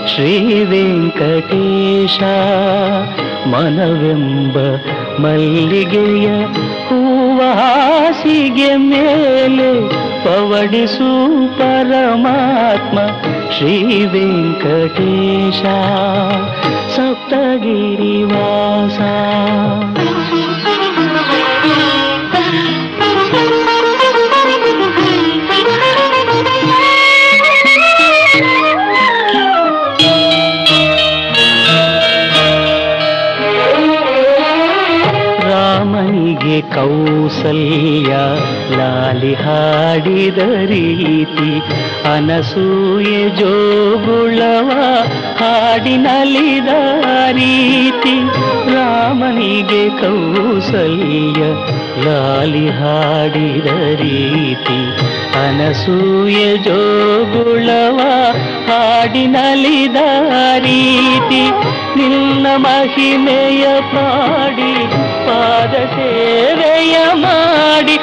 ಶ್ರೀ ವೆಂಕಟೇಶ ಮನವೆಂಬ ಮಲ್ಲಿಗೆಯ ಹೂವ ಹಾಸಿಗೆ ಮೇಲೆ ಪವಡಿಸು ಪರಮಾತ್ಮ ಶ್ರೀ ವೆಂಕಟೇಶ ಸಪ್ತಗಿರಿವಾಸ ರಾಮನಿಗೆ ಕೌಸಲ್ಯ ಲಾಲಿ ಹಾಡಿದ ರೀತಿ ಅನಸೂಯೆ ಜೋಗುಳವ ಹಾಡಿನಲಿದ ರೀತಿ ರಾಮನಿಗೆ ಕೌಸಲ್ಯ ಲಾಲಿ ಹಾಡಿದ ರೀತಿ ಅನಸೂಯೆ ಜೋಗುಳವ ಹಾಡಿನಲಿದ ರೀತಿ ನಿನ್ನ ಮಹಿಮೆಯ ಪಾಡಿ ಪಾದ ಸೇವೆಯ ಮಾಡಿ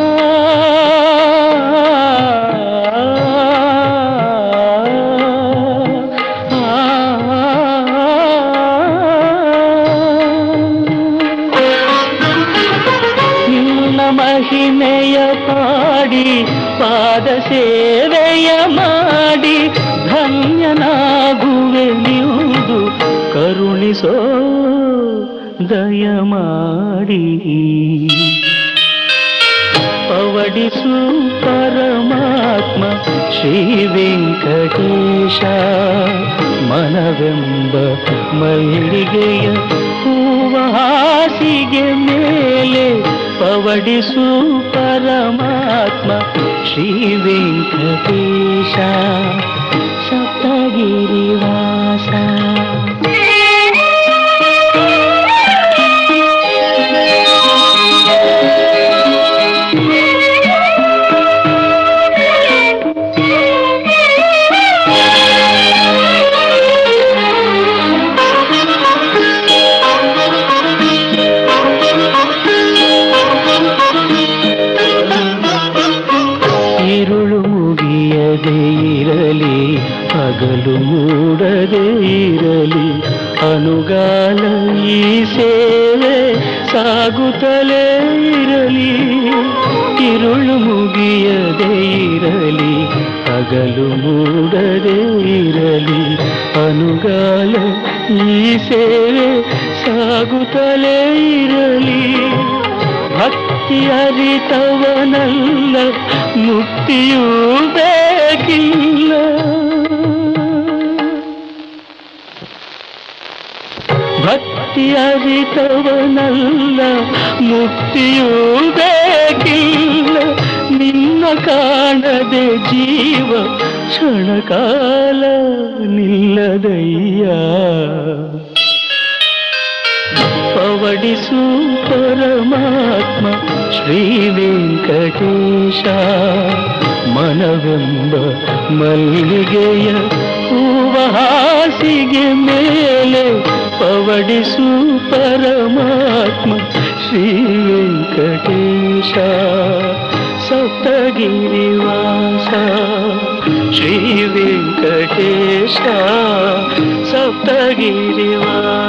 ನಿನ್ನ ಮಹಿಮೆಯ ಪಾಡಿ ಪಾದ ಸೇವೆಯ ಮಾಡಿ ಧನ್ಯನಾಗುವೆ ನಿವುದು ಕರುಣಿಸೋ ದಯ ಮಾಡಿ ಪವಡಿಸು ಪರಮಾತ್ಮ ಶ್ರೀ ವೆಂಕಟೇಶ ಮನವೆಂಬ ಮಲ್ಲಿಗೆಯ ಹೂವ ಹಾಸಿಗೆ ಮೇಲೆ ಪವಡಿಸು ಪರಮಾತ್ಮ ಶ್ರೀ ವೆಂಕಟೇಶ ಸಪ್ತಗಿರಿವಾಸ ഇരുಳು ಮುಗಿಯದೇ ಇರಲಿ ಹಗಲು ಮೂಡದೇ ಇರಲಿ ಅನುಗಾಲ ಈ ಸೇವೆ ಸಾಗುತ್ತಲೇ ಇರಲಿ ഇരുಳು ಮುಗಿಯದೇ ಇರಲಿ ಹಗಲು ಮೂಡದೇ ಇರಲಿ ಅನುಗಾಲ ಈ ಸೇವೆ ಸಾಗುತ್ತಲೇ ಇರಲಿ ಭಕ್ತಿ ಅರಿತವನಲ್ಲ ಮುಕ್ತಿಯೂ ಬೇಕಿಲ್ಲ ಭಕ್ತಿ ಅರಿತವನಲ್ಲ ಮುಕ್ತಿಯೂ ಬೇಕಿಲ್ಲ ನಿನ್ನ ಕಾಣದೆ ಜೀವ ಕ್ಷಣಕಾಲ ನಿಲ್ಲದಯ್ಯ ಪವಡಿಸು ಪರಮಾತ್ಮ ಶ್ರೀ ವೆಂಕಟೇಶ ಮನವೆಂಬ ಮಲ್ಲಿಗೆಯ ಹೂವ ಹಾಸಿಗೆ ಮೇಲೆ ಪವಡಿಸು ಪರಮಾತ್ಮ ಶ್ರೀ ವೆಂಕಟೇಶ ಸಪ್ತಗಿರಿವಾಸ ಶ್ರೀ ವೆಂಕಟೇಶ ಸಪ್ತಗಿರಿವಾಸ